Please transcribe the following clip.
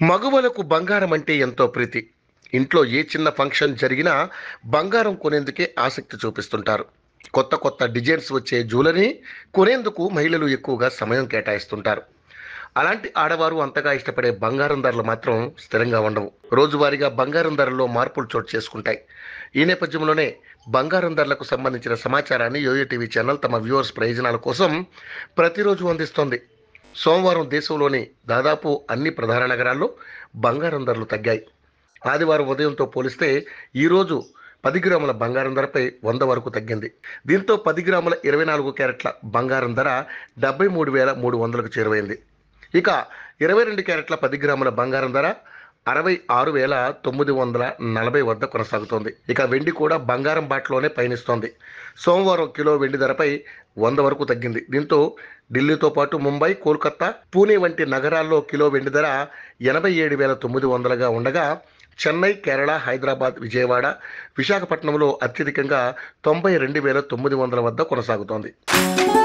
మగువలకు బంగారం అంటే ఎంతో ప్రీతి ఇంట్లో ఏ చిన్న ఫంక్షన్ జరిగినా బంగారం కొనేందుకే ఆసక్తి చూపిస్తుంటారు కొత్త కొత్త డిజైన్స్ వచ్చే జ్యువెలరీ కొనేందుకు మహిళలు ఎక్కువగా సమయం కేటాయిస్తుంటారు అలాంటి ఆడవారు అంతగా ఇష్టపడే బంగారం ధరలు మాత్రం స్థిరంగా ఉండవు రోజువారీగా బంగారం ధరల్లో మార్పులు చోటు చేసుకుంటాయి ఈ నేపథ్యంలోనే బంగారం ధరలకు సంబంధించిన సమాచారాన్ని యోయో టీవీ ఛానల్ తమ వ్యూవర్స్ ప్రయోజనాల కోసం ప్రతిరోజు అందిస్తోంది సోమవారం దేశంలోని దాదాపు అన్ని ప్రధాన నగరాల్లో బంగారం ధరలు తగ్గాయి ఆదివారం ఉదయంతో పోలిస్తే ఈరోజు పది గ్రాముల బంగారం ధరపై వంద వరకు తగ్గింది దీంతో పది గ్రాముల ఇరవై నాలుగు క్యారెట్ల బంగారం ధర డెబ్బై మూడు వేల మూడు వందలకు చేరువైంది ఇక ఇరవై రెండు క్యారెట్ల పది గ్రాముల బంగారం ధర అరవై ఆరు వేల తొమ్మిది వందల నలభై వద్ద కొనసాగుతోంది ఇక వెండి కూడా బంగారం బాటలోనే పయనిస్తోంది సోమవారం కిలో వెండి ధరపై వంద వరకు తగ్గింది దీంతో ఢిల్లీతో పాటు ముంబై కోల్కతా పూణే వంటి నగరాల్లో కిలో వెండి ధర ఎనభై ఏడు వేల తొమ్మిది వందలుగా ఉండగా చెన్నై కేరళ హైదరాబాద్ విజయవాడ విశాఖపట్నంలో అత్యధికంగా తొంభై రెండు వేల తొమ్మిది వందల వద్ద కొనసాగుతోంది